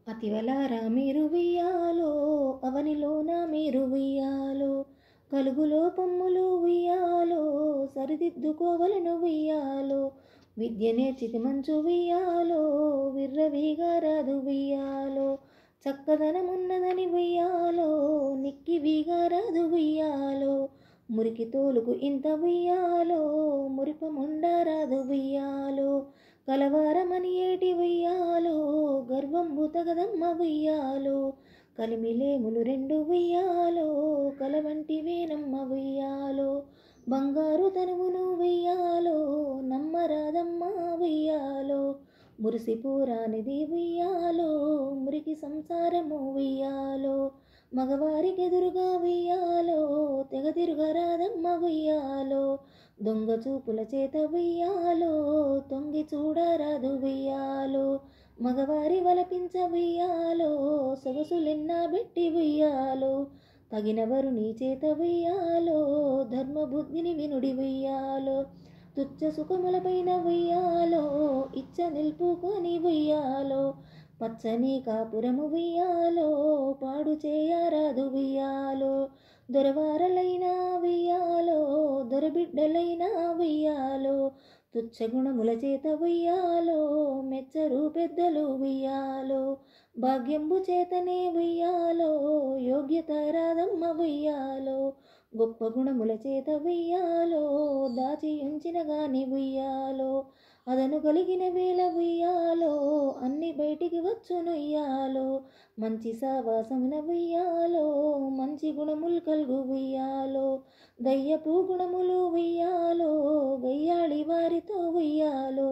అతివలారా మీరు వెయ్యాలో అవనిలోన మీరు వెయ్యాలో కలుగులో పమ్ములు వెయ్యాలో సరిదిద్దుకోవలను వెయ్యాలో విద్య నేర్చితి మంచు వెయ్యాలో విర్రవీగా రాదు వెయ్యాలో చక్కదనమున్నదని వెయ్యాలో నిక్కివిగా రాదు వెయ్యాలో మురికి తోలుకు ఇంత వెయ్యాలో మురిపముండరాదు వెయ్యాలో కలవారమని ఏటి వెయ్యాలో గర్వంబు తగదమ్మ వెయ్యాలో కలిమిలేములు రెండు వెయ్యాలో కలవంటి వేనమ్మ వెయ్యాలో బంగారు తనువును వెయ్యాలో నమ్మరాదమ్మ వెయ్యాలో మురిసిపోరానిది వెయ్యాలో మురికి సంసారము వెయ్యాలో మగవారికెదురుగా వెయ్యాలో తెగ తిరుగరాదమ్మ వెయ్యాలో దొంగ చూపుల చేత వెయ్యాలో తొంగి చూడరాదు వెయ్యాలో మగవారి వలపించ వెయ్యాలో సొగసులెన్న పెట్టి వెయ్యాలో తగినవరు నీ చేత వెయ్యాలో ధర్మబుద్ధిని వినుడి వెయ్యాలో తుచ్చ సుఖములపైన వెయ్యాలో ఇచ్చ నిల్పుకొని వెయ్యాలో పచ్చని కాపురము వెయ్యాలో పాడు చేయరాదు వెయ్యాలో దొరవారలైనా వెయ్యాలో దొరబిడ్డలైనా వెయ్యాలో తుచ్చ గుణముల చేత వెయ్యాలో మెచ్చరు పెద్దలు వెయ్యాలో భాగ్యంబు చేతనే వెయ్యాలో యోగ్యత రాదమ్మ వెయ్యాలో గొప్ప గుణముల చేత వెయ్యాలో దాచి ఉంచిన గాని వెయ్యాలో అదను కలిగిన వేల వెయ్యాలో అన్ని బయటికి వచ్చునొయ్యాలో మంచి సావాసమున వెయ్యాలో మంచి గుణములు కలుగు వెయ్యాలో దయ్యపు గుణములు వెయ్యాలో గయ్యాళి వారితో వెయ్యాలో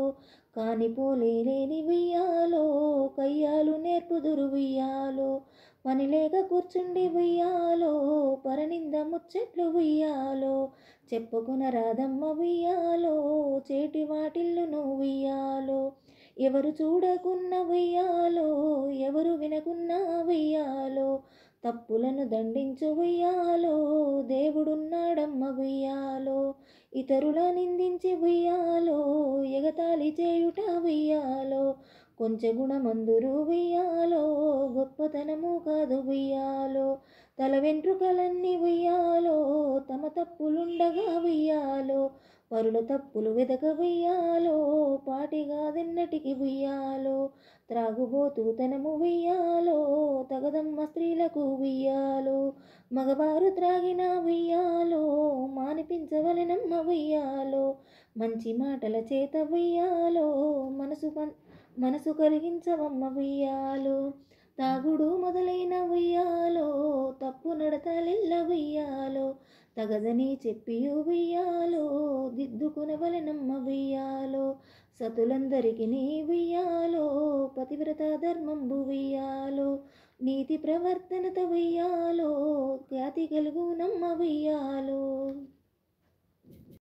కానిపోలేని వెయ్యాలో కయ్యాలు నేర్పుదురు వెయ్యాలో పని లేక కూర్చుండి వెయ్యాలో పరనింద ముచ్చట్లు వెయ్యాలో చెప్పుకున రాదమ్మ వెయ్యాలో చేటి వాటిల్లును వెయ్యాలో ఎవరు చూడకున్న వెయ్యాలో ఎవరు వినకున్న వెయ్యాలో తప్పులను దండించు వెయ్యాలో దేవుడున్నాడమ్మ వెయ్యాలో ఇతరుల నిందించి వెయ్యాలో ఎగతాళి చేయుట వెయ్యాలో కొంచె గుణమందురు వెయ్యాలో గొప్పతనము కాదు వెయ్యాలో తల వెంట్రుకలన్నీ వెయ్యాలో తమ తప్పులుండగా వెయ్యాలో పరుల తప్పులు వెదక వెయ్యాలో పాటిగా దిన్నటికి వెయ్యాలో త్రాగుబోతుతనము వెయ్యాలో తగదమ్మ స్త్రీలకు వెయ్యాలో మగవారు త్రాగిన వెయ్యాలో మానిపించవలనమ్మ వెయ్యాలో మంచి మాటల చేత వెయ్యాలో మనసు మనసు కలిగించవమ్మ వెయ్యాలో తాగుడు మొదలైన వెయ్యాలో తప్పు నడతలెల్ల వెయ్యాలో తగదని చెప్పియు వెయ్యాలో దిద్దుకునవలనమ్మ వెయ్యాలో సతులందరికి నీ వెయ్యాలో పతివ్రత ధర్మంబు వెయ్యాలో నీతి ప్రవర్తనత వెయ్యాలో ఖ్యాతి కలుగు నమ్మ వెయ్యాలో